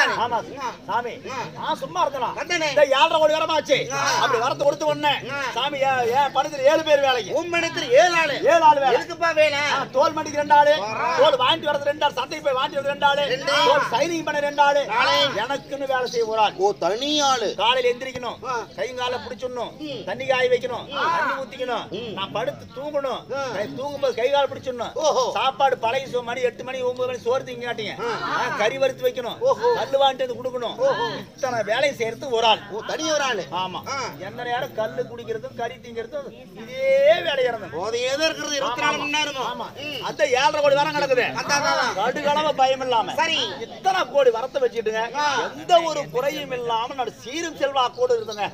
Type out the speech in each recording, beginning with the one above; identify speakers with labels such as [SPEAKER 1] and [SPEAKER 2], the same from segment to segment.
[SPEAKER 1] வந்தாரு
[SPEAKER 2] ஆமா சாமி நான் சும்மா இருந்தனா
[SPEAKER 1] வந்தனே.
[SPEAKER 2] இந்த ஏழரை கோடி வரமாச்சு அப்படி வரத்து கொடுத்து உடனே சாமி ஏன் ஏன் பணத்துல ஏழு பேர் வேலைக்கு
[SPEAKER 1] உம்மனத்தில் ஏழு ஆளு
[SPEAKER 2] ஏழு ஆள் வேலை
[SPEAKER 1] எதுக்குப்பா வேலை
[SPEAKER 2] ஆ, தோல் மண்டிக்கு ரெண்டு ஆளு தோல் வாங்கிட்டு வரது ரெண்டு ஆள் சந்தைக்கு போய் வாங்கிட்டு வரது ரெண்டு ஆளு தோல் சைனிங் பண்ண ரெண்டு ஆளு எனக்குன்னு வேலை செய்ய ஒரு ஆள்
[SPEAKER 1] ஓ தனி ஆளு
[SPEAKER 2] காலையில எந்திரிக்கணும் கை கால பிடிச்சிடணும் தண்ணி காய வைக்கணும் தண்ணி ஊத்திக்கணும் நான் படுத்து தூங்கணும் கை- தூங்கும்போது கை கால் பிடிச்சிடணும்
[SPEAKER 1] ஓஹோ.
[SPEAKER 2] சாப்பாடு பழைய சோ- மணி எட்டு மணி ஒன்பது மணி சோறு திங்க காட்டிங்க கறி வறுத்து வைக்கணும் கல்லு வாங்கிட்டு வந்து கொடுக்கணும் இத்தனை வேலையை செய்யறதுக்கு ஒரு ஆள்
[SPEAKER 1] ஓ தனி ஒரு ஆளு
[SPEAKER 2] ஆமா
[SPEAKER 1] ஆ.
[SPEAKER 2] என்ன நேரம் கல்லு குடிக்கிறதும் கறி திங்கிறதும் இதே வேலையா இருந்தது
[SPEAKER 1] போதையே தான் இருக்கிறது இருபத்தி நாலு மணி நேரமும்
[SPEAKER 2] ஆமா அந்த ஏழரை கோடி வரம் நடக்குது கடுகளவு பயம் இல்லாம
[SPEAKER 1] சரி.
[SPEAKER 2] இத்தனை கோடி வரத்தை வச்சுட்டுங்க எந்த ஒரு குறையும் இல்லாம நான் சீரும் செல்வா கூட இருந்தேங்க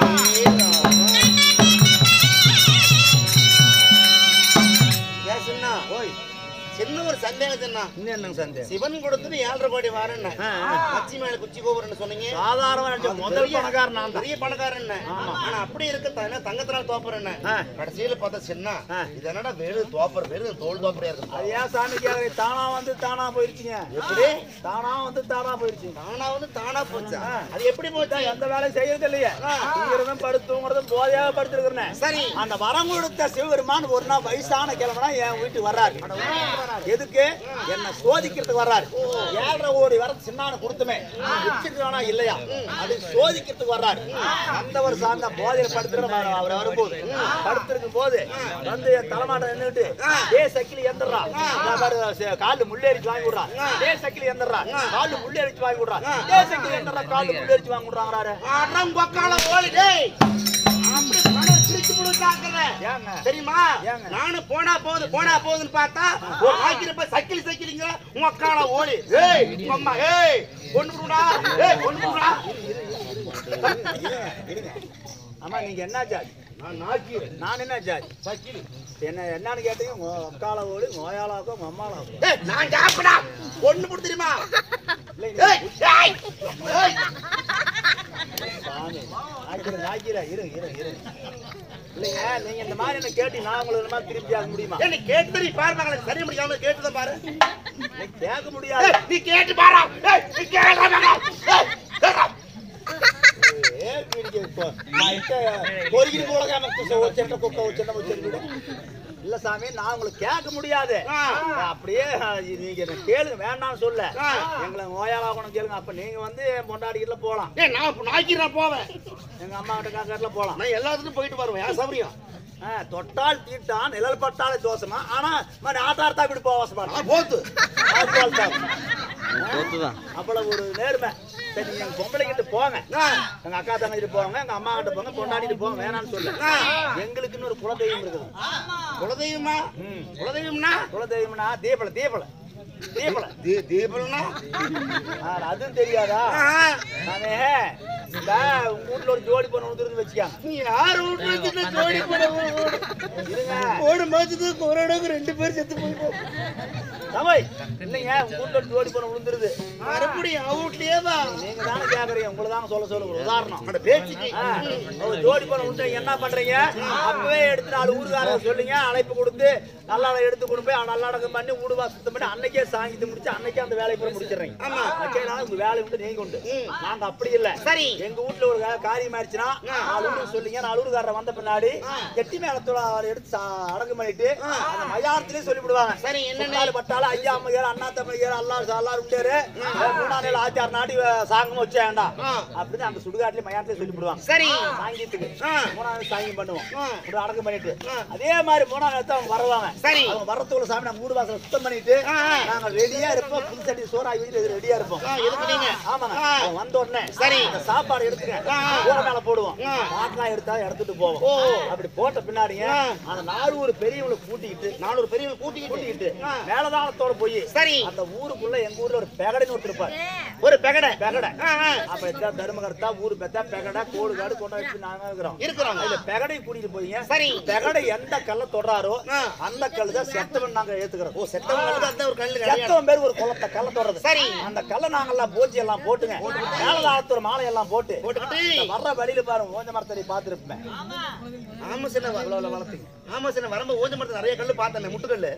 [SPEAKER 1] ஏன் சின்ன
[SPEAKER 2] ஓய்
[SPEAKER 1] சின்ன ஒரு சந்தேகம் சின்ன
[SPEAKER 2] இன்னும் என்னங்க சந்தேகம்
[SPEAKER 1] சிவன் கொடுத்தது ஏழரை கோடி வாரன்னு
[SPEAKER 2] ஆ, ஆ.
[SPEAKER 1] லட்சுமி மேல குச்சி கோபுரம்னு சொன்னீங்க
[SPEAKER 2] சாதாரண நினைச்ச முதல் பணக்காரன் நான் தான்
[SPEAKER 1] பெரிய பணக்காரன் ஆனா அப்படி இருக்க தானே தங்கத்தினால் தோப்பர் என்ன
[SPEAKER 2] ஆ.
[SPEAKER 1] கடைசியில பார்த்தா சின்ன
[SPEAKER 2] ஆ.
[SPEAKER 1] இது என்னடா வெறும் தோப்பர் வெறும் தோல் தோப்பரையா இருக்கு
[SPEAKER 2] அது ஏன் சாமி கேக்குறீங்க தானா வந்து தானா போயிருச்சுங்க
[SPEAKER 1] எப்படி
[SPEAKER 2] தானா வந்து தானா போயிருச்சு
[SPEAKER 1] தானா வந்து தானா போச்சா
[SPEAKER 2] ஆ.
[SPEAKER 1] அது எப்படி போச்சா
[SPEAKER 2] எந்த வேலையும் செய்யறது இல்லையே தூங்குறதும் படுத்து தூங்குறதும் போதையாக படுத்துருக்கிறேன்
[SPEAKER 1] சரி
[SPEAKER 2] அந்த வரம் கொடுத்த சிவபெருமான் ஒரு நாள் வயசான கிழமனா என் வீட்டுக்கு வர்றாரு எதுக்கு என்ன சோதிக்கிறதுக்கு வர்றாரு ஏழரை கோடி வர சின்னான கொடுத்துமே வச்சிருக்கானா இல்லையா அது சோதிக்கிறதுக்கு வர்றாரு அந்த ஒரு சார்ந்த போதையில படுத்துற அவர் வரும்போது படுத்திருக்கும் போது வந்து என் தலைமாட்ட நின்றுட்டு ஏ சக்கிலி எந்திரா காலு முள்ளேறிச்சு வாங்கி விடுறா ஏ சக்கிலி எந்திரா காலு முள்ளேறிச்சு வாங்கி விடுறா ஏ சக்கிலி எந்திரா காலு முள்ளேறிச்சு வாங்கி விடுறாங்கிறாரு
[SPEAKER 1] அடம் கொக்கால ஓடி டேய் அப்படி பணம் பிரிச்சு கொடுத்தாங்கற
[SPEAKER 2] ஏங்க
[SPEAKER 1] தெரியுமா
[SPEAKER 2] ஏங்க?
[SPEAKER 1] நானும் போனா போகுது போனா போகுதுன்னு பார்த்தா ஒரு நாய்க்கு போய் சக்கிலி சக்கிலிங்க உக்கால ஓடி ஏய் அம்மா ஏய் கொண்டு போடா ஏய் கொண்டு போடா
[SPEAKER 2] இருங்க, இருங்க. ஆமா நீங்க என்ன ஜாதி
[SPEAKER 1] நான் நாக்கி
[SPEAKER 2] நான் என்ன ஜாதி
[SPEAKER 1] சக்கிலி
[SPEAKER 2] என்ன என்னன்னு கேட்டீங்க உங்க அக்கால ஓடி நோயாளாக்கும் உங்க அம்மாளாக்கும்
[SPEAKER 1] ஏய் நான் சாப்பிடா கொண்டு போடு தெரியுமா
[SPEAKER 2] இல்லைங்க
[SPEAKER 1] ஏய் ஏய் ஏய்
[SPEAKER 2] சாமி நாய்க்கிற நாய்க்கிற இரு இரு இரு இல்லைங்க நீங்க இந்த மாதிரி என்ன கேட்டி நான் உங்களுக்கு இந்த மாதிரி திருப்பி ஆக முடியுமா
[SPEAKER 1] ஏய், நீ கேட்டு நீ பாரு மகளே சரி முடியாம கேட்டுதான் பாரு
[SPEAKER 2] நீ கேட்க முடியாது
[SPEAKER 1] ஏய், நீ கேட்டு பாரா ஏய் நீ கேட்க மகளே ஏய் கேட்க
[SPEAKER 2] ஏ, வீடிக்கு இப்போ நான் இட்ட பொறுக்கிட்டு போலகாம ஒரு சின்ன குக்க ஒரு சின்ன வச்சிருக்கீங்க இல்ல சாமி நான் உங்களுக்கு கேட்க முடியாது
[SPEAKER 1] ஆ.
[SPEAKER 2] அப்படியே நீங்க என்ன கேளுங்க வேண்டாம்னு சொல்ல
[SPEAKER 1] ஆ.
[SPEAKER 2] எங்களை நோயாளாகணும் கேளுங்க அப்ப நீங்க வந்து பொண்டாடிக்கிட்ட போலாம்
[SPEAKER 1] ஏய் நான் இப்ப நாய்க்கு நான் போவேன்
[SPEAKER 2] எங்க அம்மா கிட்ட காக்காட்டில் போலாம்
[SPEAKER 1] நான் எல்லாத்துக்கும் போயிட்டு வருவேன் ஏன் சௌரியம்
[SPEAKER 2] ஆ, தொட்டால் தீட்டான் நிழல் பட்டாலே தோசமா ஆனா மாதிரி ஆட்டார்த்தா இப்படி போவாசமா
[SPEAKER 1] நான் போத்து
[SPEAKER 2] அவ்வளவு ஒரு நேர்மை சரி நீங்க எங்க பொம்பளை கிட்ட போங்க
[SPEAKER 1] ஆ,
[SPEAKER 2] எங்க அக்கா தங்கச்சிட்டு போங்க எங்க அம்மா கிட்ட போங்க கொண்டாடிட்டு போங்க வேணாம்னு சொல்ல
[SPEAKER 1] ஆ.
[SPEAKER 2] எங்களுக்குன்னு ஒரு குலதெய்வம் இருக்குது
[SPEAKER 1] குலதெய்வமா
[SPEAKER 2] ம்.
[SPEAKER 1] குலதெய்வம்னா
[SPEAKER 2] குலதெய்வம்னா தீபல தீபல தீபல
[SPEAKER 1] தீ- தீபம்னா
[SPEAKER 2] ஆ, அதுவும் தெரியாதா
[SPEAKER 1] ஆ,
[SPEAKER 2] நானே இந்த உங்க வீட்டுல ஒரு ஜோடி பொண்ணு வந்துருந்து வச்சுக்காங்க
[SPEAKER 1] நீ யார் வீட்டுல வச்சுட்டு ஜோடி போட ஓடு
[SPEAKER 2] இருங்க
[SPEAKER 1] ஓடு மாசத்துக்கு கொரோனாக்கு ரெண்டு பேர் செத்து போயிட்டோம்
[SPEAKER 2] தமை இல்லைங்க உங்க வீட்டுல ஒரு ஜோடி பொண்ணு விழுந்துருது
[SPEAKER 1] மறுபடியும் அவன் வீட்லயே தான்
[SPEAKER 2] நீங்க தானே கேக்குறீங்க உங்களை தானே சொல்ல சொல்ல ஒரு உதாரணம்
[SPEAKER 1] அந்த பேச்சுக்கு
[SPEAKER 2] ஆ, ஒரு ஜோடி பணம் உண்டு என்ன பண்றீங்க அப்பவே எடுத்து நாலு ஊருக்காரங்க சொல்லுங்க அழைப்பு கொடுத்து நல்லா எடுத்து கொண்டு போய் நல்லடக்கம் பண்ணி ஊடுவா சுத்தம் பண்ணி அன்னைக்கே சாங்கிட்டு முடிச்சு அன்னைக்கே அந்த வேலையை பூரா முடிச்சிடுறீங்க
[SPEAKER 1] ஆமா.
[SPEAKER 2] வைக்கலாம் உங்க வேலை உண்டு நீங்க உண்டு நாங்க அப்படி இல்ல
[SPEAKER 1] சரி.
[SPEAKER 2] எங்க வீட்டுல ஒரு கா- காரியம் ஆயிடுச்சுன்னா நாலு ஊருக்கு சொல்லுங்க நாலு ஊருக்காரர் வந்த பின்னாடி கெட்டி மேலத்தோட அவரை எடுத்து சா- அடக்கம் பண்ணிட்டு அந்த மயானத்திலேயே சொல்லி விடுவாங்க
[SPEAKER 1] சரி, என்னன்னு?
[SPEAKER 2] சுத்தாலு பட்டால ஐயா அம்மையார் அண்ணா தம்மையார் அல்லார் அல்லார் உண்டேரு மூணாம் நாள் ஆச்சார் நாடி சாங்கம் வச்சேன்டா
[SPEAKER 1] ஆ.
[SPEAKER 2] அப்படின்னு அந்த சுடுகாட்டுல மயானத்திலே சொல்லி விடுவாங்க
[SPEAKER 1] சரி
[SPEAKER 2] சாங்கியத்துக்கு
[SPEAKER 1] ஆ.
[SPEAKER 2] மூணாவது சாங்கியம் பண்ணுவோம்
[SPEAKER 1] ஆ.
[SPEAKER 2] இப்படி அடக்கம் பண்ணிட்டு அதே மாதிரி மூணாவது நேரத்தை அவங்க வருவாங்க
[SPEAKER 1] சரி.
[SPEAKER 2] அவங்க வரத்துக்குள்ள சாமி நம்ம மூடு வாசல சுத்தம் பண்ணிட்டு
[SPEAKER 1] ஆ, ஆ.
[SPEAKER 2] நாங்க ரெடியா இருப்போம் புது சட்டி சோறாகி வச்சுட்டு ரெடியா இருப்போம்
[SPEAKER 1] ஆ, எதுக்கு நீங்க?
[SPEAKER 2] ஆமாங்க
[SPEAKER 1] ஆ.
[SPEAKER 2] அவங்க வந்த உடனே
[SPEAKER 1] சரி.
[SPEAKER 2] இந்த சாப்பாடு எடுத்துங்க
[SPEAKER 1] ஆ, ஆ.
[SPEAKER 2] கூரை மேல போடுவோம்
[SPEAKER 1] ஆ.
[SPEAKER 2] பாட்டெல்லாம் எடுத்தா எடுத்துட்டு போவோம்
[SPEAKER 1] ஓ.
[SPEAKER 2] அப்படி போட்ட பின்னாடிங்க
[SPEAKER 1] ஆ.
[SPEAKER 2] அந்த நானூறு பெரியவங்களை கூட்டிக்கிட்டு
[SPEAKER 1] நானூறு பெரியவங்க கூட்டிக்கிட்டு
[SPEAKER 2] கூட்டிக்கிட்டு
[SPEAKER 1] ஆ.
[SPEAKER 2] மேலதாளத்தோட போய்
[SPEAKER 1] சரி
[SPEAKER 2] அந்த ஊருக்குள்ள எங்க ஊர்ல ஒரு பெகடைன்னு ஒருத்தர் இருப்பார்
[SPEAKER 1] ஒரு பெகடை
[SPEAKER 2] பெகடை
[SPEAKER 1] ஆ, ஆ.
[SPEAKER 2] அப்ப எத்தா தர்மகர்த்தா ஊரு பெத்தா பெகடை கோடு காடு கொண்டு வச்சு நாங்க இருக்கிறோம்
[SPEAKER 1] இருக்கிறோம்
[SPEAKER 2] அதுல பெகடை கூட்டிட்டு போய்
[SPEAKER 1] சரி.
[SPEAKER 2] பெகடை எந்த கல்ல தொடுறாரோ
[SPEAKER 1] ஆ.
[SPEAKER 2] அந்த கல்லு தான் செத்தவன் நாங்க ஏத்துக்கிறோம்
[SPEAKER 1] ஓ செத்தவங்களுக்கு அந்த ஒரு கல்லு கிடையாது
[SPEAKER 2] செத்தவன் பேர் ஒரு குளத்தை கல்ல தொடுறது
[SPEAKER 1] சரி.
[SPEAKER 2] அந்த கல்லை நாங்கெல்லாம் போச்சு எல்லாம் போட்டுங்க மேலதாளத்தோட மாலை எல்லாம் போட்டு
[SPEAKER 1] போட்டுக்கிட்டு
[SPEAKER 2] இந்த வர்ற வழியில பாருங்க ஓஞ்ச மரத்தடி பார்த்துருப்பேன்
[SPEAKER 1] ஆமா சின்ன வளர்த்தீங்க ஆமா சின்ன வரும்போது ஓஞ்ச மரத்துல நிறைய கல்லு பார்த்தேன் முட்டுக்கல்லு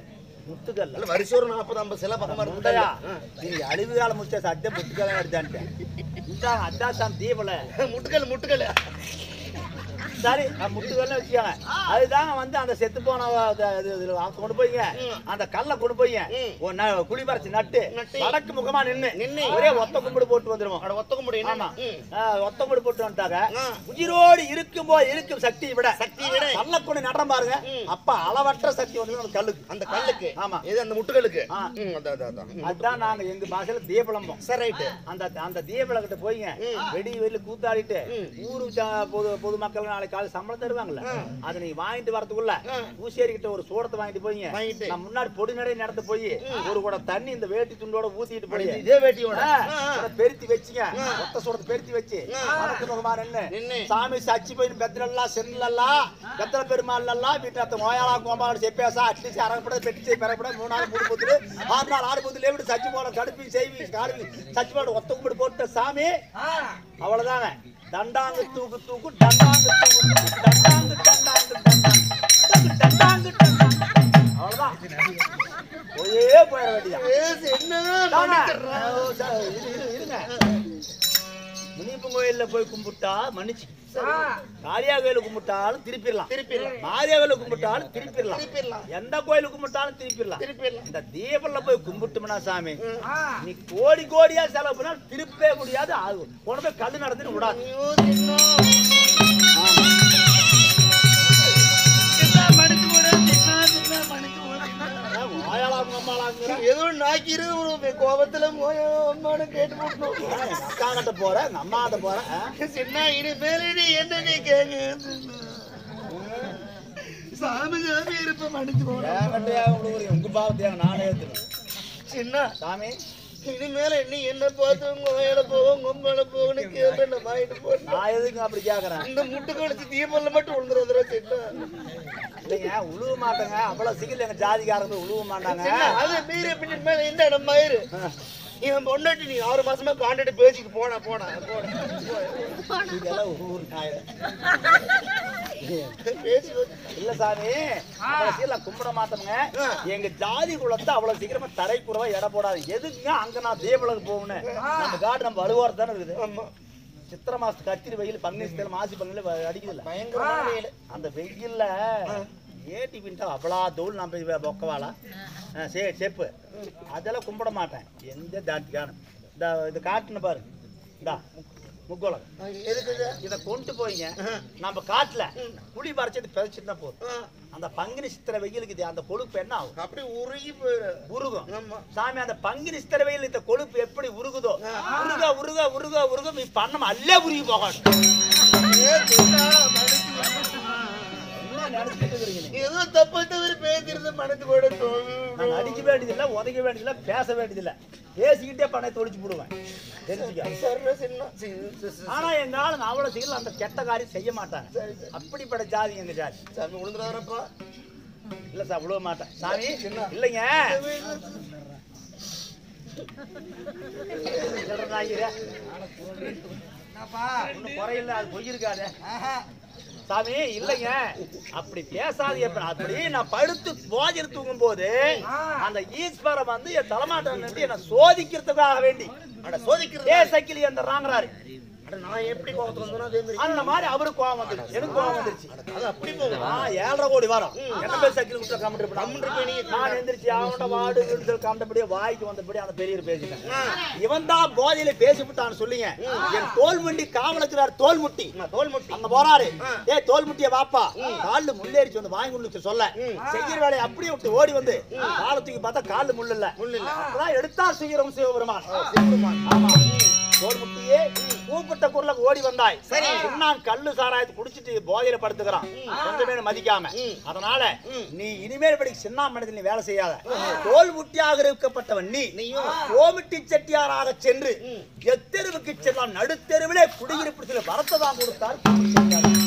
[SPEAKER 2] முத்துக்கல்ல
[SPEAKER 1] இல்ல வருஷம் ஒரு நாற்பது ஐம்பது சில பக்கமா
[SPEAKER 2] முட்டையா
[SPEAKER 1] இருக்கு
[SPEAKER 2] நீங்க அழிவு காலம் முடிச்ச சத்தியம் முட்டுக்கல்ல எடுத்தான்ட்டேன் இந்த அட்டாசாம் தீபல
[SPEAKER 1] முட்டுக்கல் முட்டுக்கல்
[SPEAKER 2] சரி நான் முட்டுக்கல்ல வச்சுக்கோங்க அதுதாங்க வந்து அந்த செத்து போன அத- இது இதுல அவங்க கொண்டு போய்ங்க அந்த கல்லை கொண்டு போய்ங்க
[SPEAKER 1] ம்.
[SPEAKER 2] ஒரு ந- குழி பறிச்சு நட்டு
[SPEAKER 1] நட்டு.
[SPEAKER 2] வடக்கு முகமா நின்னு
[SPEAKER 1] நின்னு.
[SPEAKER 2] ஒரே ஒத்த கும்பிடு போட்டு வந்துருவோம்
[SPEAKER 1] அட ஒத்துக்க முடியும்
[SPEAKER 2] ஆமா
[SPEAKER 1] ம்.
[SPEAKER 2] ஆ, ஒத்த கும்பிடு போட்டு வந்துட்டாங்க
[SPEAKER 1] ஆ.
[SPEAKER 2] உயிரோடு இருக்கும்போது இருக்கும் சக்தியை விட
[SPEAKER 1] சக்தியை விட.
[SPEAKER 2] கல்லை கொண்டு நடுறோம் பாருங்க
[SPEAKER 1] ம்.
[SPEAKER 2] அப்ப அளவற்ற சக்தி வந்து அந்த கல்லுக்கு
[SPEAKER 1] அந்த கல்லுக்கு
[SPEAKER 2] ஆமா.
[SPEAKER 1] இது அந்த முட்டுக்கலுக்கு
[SPEAKER 2] ஆ.
[SPEAKER 1] ம், அதான் அதான், அதான் ம்.
[SPEAKER 2] அதுதான் நாங்க எங்க பாஷையில தீபலம்பம்
[SPEAKER 1] சரி ரைட்டு
[SPEAKER 2] அந்த அந்த தீபலகிட்ட போய்ங்க
[SPEAKER 1] ம்.
[SPEAKER 2] வெடி வெளியில கூத்தாடிட்டு
[SPEAKER 1] ம்.
[SPEAKER 2] ஊரு ஜ- பொது பொதுமக்கள் நாளைக்கு காலை சம்பளம் தருவாங்கல்ல அதை நீங்க வாங்கிட்டு வரதுக்குள்ள
[SPEAKER 1] ம்.
[SPEAKER 2] பூசேரி கிட்ட ஒரு சூடத்தை வாங்கிட்டு போய்ங்க
[SPEAKER 1] வாங்கிட்டு.
[SPEAKER 2] நான் முன்னாடி பொடி நடை நடந்து போய் ஒரு கூட தண்ணி இந்த வேட்டி துண்டோட ஊத்திட்டு போய்
[SPEAKER 1] இதே வேட்டியோட
[SPEAKER 2] ஆ,
[SPEAKER 1] ஆ, ஆ.
[SPEAKER 2] அதை பெருத்தி வச்சுங்க ஒத்த சூடத்தை பெருத்தி வச்சு
[SPEAKER 1] ஆ.
[SPEAKER 2] வடக்கு முகமா நின்னு
[SPEAKER 1] நின்னு.
[SPEAKER 2] சாமி சச்சி போய் பெத்தலல்லா சென்னலல்லா பெத்தல பெருமாள்லல்லா வீட்டு அத்த நோயாளா கோமாளி செப்பேசா அட்லீஸ்ட் அரங்கப்பட பெட்டி பெறப்பட மூணு நாள் மூணு பொத்துல ஆறு நாள் ஆறு பொத்துல எப்படி சச்சி போன கடுப்பி செய்வி காடுவி சச்சி போட ஒத்த கும்பிடு போட்ட சாமி அவ்வளவுதாங்க தண்டாங்கு தூக்கு தூக்கு டண்டாங்கு தூக்கு தூக்கு டண்டாங்கு டண்டாங்கு டண்டாங்கு டண்டாங்கு டண்டாங்கு அவ்வளவுதான் போயே போயிட வேண்டியதான்
[SPEAKER 1] ஏசு, என்னதான்
[SPEAKER 2] தானே?
[SPEAKER 1] மன்னிச்சிடுறா.
[SPEAKER 2] ஓ, சார், இரு, இரு, இருங்க. முனியப்பன் கோயில்ல போய் கும்பிட்டா மன்னிச்சு காளியா கோயில கும்பிட்டாலும் திருப்பிடலாம்
[SPEAKER 1] திருப்பிடலாம்.
[SPEAKER 2] மாரியா கோயில கும்பிட்டாலும் திருப்பிடலாம்
[SPEAKER 1] திருப்பிடலாம்.
[SPEAKER 2] எந்த கோயில கும்பிட்டாலும் திருப்பிடலாம்
[SPEAKER 1] திருப்பிடலாம்.
[SPEAKER 2] இந்த தீபல்ல போய் கும்பிட்டோம்னா சாமி நீ கோடி கோடியா செலவு பண்ணா திருப்பவே முடியாது அது கொண்டு போய் கல்லு நடந்துன்னு விடாது
[SPEAKER 1] ஐயோ, சின்ன. சின்ன, மன்னிச்சு போடு, சின்ன, சின்ன, மன்னிச்சு போடு, சின்ன.
[SPEAKER 2] வாயாளாங்க அம்மாளாங்கிற
[SPEAKER 1] ஏதோ நாக்கிரு ஒரு கோபத்துல போய் அம்மானு கேட்டு போட்டோம்
[SPEAKER 2] அக்கா கிட்ட போற எங்க அம்மா கிட்ட போற ஆ?
[SPEAKER 1] சின்ன இனிமேல் நீ என்ன நீ கேங்க சாமி சாமி இருப்ப மன்னிச்சு போட
[SPEAKER 2] என்கிட்டயா உங்களுக்கு உங்க பாவத்தையா நானே ஏத்துறேன்
[SPEAKER 1] சின்ன
[SPEAKER 2] சாமி
[SPEAKER 1] இனிமேல நீ என்ன பார்த்து உங்க வயல போவோம் கொம்பல போகணும் கேட்டு நம்ம ஆயிட்டு போறோம்
[SPEAKER 2] நான் எதுக்கு அப்படி கேக்குறேன்
[SPEAKER 1] இந்த முட்டு கடிச்சு தீபல்ல மட்டும் விழுந்துருந்துடா சின்ன
[SPEAKER 2] இல்லைங்க உழுவ மாட்டேங்க அவ்வளவு சீக்கிரம் எங்க ஜாதிக்காரங்க உழுவ மாட்டாங்க
[SPEAKER 1] சின்ன அது மீறி பின்னி மேல இந்த இடம் மயிறு இவன் பொண்டாட்டி நீ ஆறு மாசமா காண்டாக்ட் பேசிட்டு போனா போனா போன
[SPEAKER 2] இதெல்லாம் ஊர் நாயம்.
[SPEAKER 1] பேசி
[SPEAKER 2] இல்ல சாமி அவ்வளவு சீக்கிரம் கும்பிட மாட்டோங்க எங்க ஜாதி குலத்தை அவ்வளவு சீக்கிரமா தரைக்குறவா எடை போடாது எதுக்குங்க அங்க நான் தேவலுக்கு போகணும் நம்ம காடு நம்ம வலுவாரம் தானே இருக்குது
[SPEAKER 1] ஆமா
[SPEAKER 2] சித்திரை மாசத்து கத்திரி வெயில் பங்குனி மாசி பங்குல அடிக்குது இல்ல
[SPEAKER 1] பயங்கரமான வெயில்
[SPEAKER 2] அந்த வெயில்ல ஏட்டி பின்ட்டா அவ்வளோ தூள் நம்ம இவ பொக்கவாளா ஆ, சே செப்பு அதெல்லாம் கும்பிட மாட்டேன் எந்த தாட்டிக்கான இந்த இது காட்டுன்னு பாரு இந்தா முக்கோலம்
[SPEAKER 1] எதுக்கு இது?
[SPEAKER 2] இதை கொண்டு போய்ங்க நம்ம காட்டுல புளி பறிச்சது பிதைச்சிட்டு போதும்
[SPEAKER 1] ஆ,
[SPEAKER 2] அந்த பங்குனி சித்திரை வெயிலுக்கு இது அந்த கொழுப்பு என்ன ஆகும்
[SPEAKER 1] அப்படியே உருகி போயிரு
[SPEAKER 2] உருகும்
[SPEAKER 1] ஆமா
[SPEAKER 2] சாமி அந்த பங்குனி சித்திரை வெயில் இந்த கொழுப்பு எப்படி உருகுதோ உருக உருக உருக உருக நீ பண்ணம் அல்லே உருகி போகணும்
[SPEAKER 1] ஏ, சின்ன, மன்னிச்சு போடு.
[SPEAKER 2] என்ன நினைச்சிட்டு இருக்கிறீங்க நீங்க?
[SPEAKER 1] ஏதோ தப்பு தவறு பேசிருந்த மனத்து கூட தோணும்
[SPEAKER 2] நான் அடிக்க வேண்டியதில்லை உதைக்க வேண்டியதில்லை பேச வேண்டியதில்லை பேசிக்கிட்டே பண்ண தொலைச்சு போடுவேன் தெரிஞ்சுக்க
[SPEAKER 1] சரி சின்ன சி- சி- சி-
[SPEAKER 2] ஆனா எங்க ஆளுங்க அவ்வளவு சீக்கிரம் அந்த கெட்ட காரியம் செய்ய மாட்டாங்க
[SPEAKER 1] சரி, சரி.
[SPEAKER 2] அப்படிப்பட்ட ஜாதி எங்க ஜாதி
[SPEAKER 1] சாமி விழுந்துறாரப்பா
[SPEAKER 2] இல்ல சார் விழுவ மாட்டேன் சாமி இல்லைங்க சில்லறை நாய்க்கிற. ஒண்ணும் குறையில்ல அது பொய் இருக்காது சாமி இல்லைங்க அப்படி பேசாது எப்படி அப்படி நான் படுத்து போஜனம் தூங்கும் போது அந்த ஈஸ்வரன் வந்து என் தலைமாட்டம் நின்று என்ன சோதிக்கிறதுக்காக வேண்டி
[SPEAKER 1] அட சோதிக்கிறது
[SPEAKER 2] ஏ சைக்கிள் எந்த ராங்கறாரு
[SPEAKER 1] அட நான் எப்படி கோபத்துக்கு வந்தனோ அதே மாதிரி
[SPEAKER 2] அந்த மாதிரி அவருக்கு கோவம் வந்துருச்சு எனக்கு கோவம் வந்துருச்சு
[SPEAKER 1] அது அப்படி போகும்
[SPEAKER 2] ஆ, ஏழரை கோடி வரும் என்ன பேர் சைக்கிள் கொடுத்த கமெண்ட்
[SPEAKER 1] கம்முன்னு இருப்ப நீ.
[SPEAKER 2] நான் எந்திரிச்சு அவனோட வாடு வீடு கமெண்டபடியே வாய்க்கு வந்தபடி அந்த பெரியவர் பேசிட்டேன் இவன் தான் போதையில பேசிவிட்டான்னு சொல்லிங்க என் தோல் முண்டி காவலுக்கிறார் தோல் முட்டி
[SPEAKER 1] தோல் முட்டி
[SPEAKER 2] அங்க போறாரு ஏ தோல் முட்டிய வாப்பா கால்ல முள்ளேறிச்சு வந்து வாங்கி கொண்டு சொல்ல செய்யற வேலையை அப்படியே விட்டு ஓடி வந்து காலை தூக்கி பார்த்தா கால்ல முள்ளு இல்ல
[SPEAKER 1] முள்ளு இல்ல.
[SPEAKER 2] அப்பதான் எடுத்தா சுகிரம் சிவபெருமான்
[SPEAKER 1] சிவபெருமான்.
[SPEAKER 2] ஆமா தோல் முட்டியே கூப்பிட்ட குரலுக்கு ஓடி வந்தாய் சரி நான் கல்லு சாராயத்தை குடிச்சிட்டு போதையில படுத்துக்கிறான் கொஞ்சமே மதிக்காம அதனால நீ இனிமேல் படி சின்ன மனிதன் நீ வேலை செய்யாத தோல் முட்டியாக இருக்கப்பட்டவன் நீ நீயும் கோமிட்டி செட்டியாராக சென்று எத்தெருவுக்கு செல்லாம் நடுத்தெருவிலே குடியிருப்பு சில வரத்தை தான் கொடுத்தார் கோமிட்டி செட்டியார்.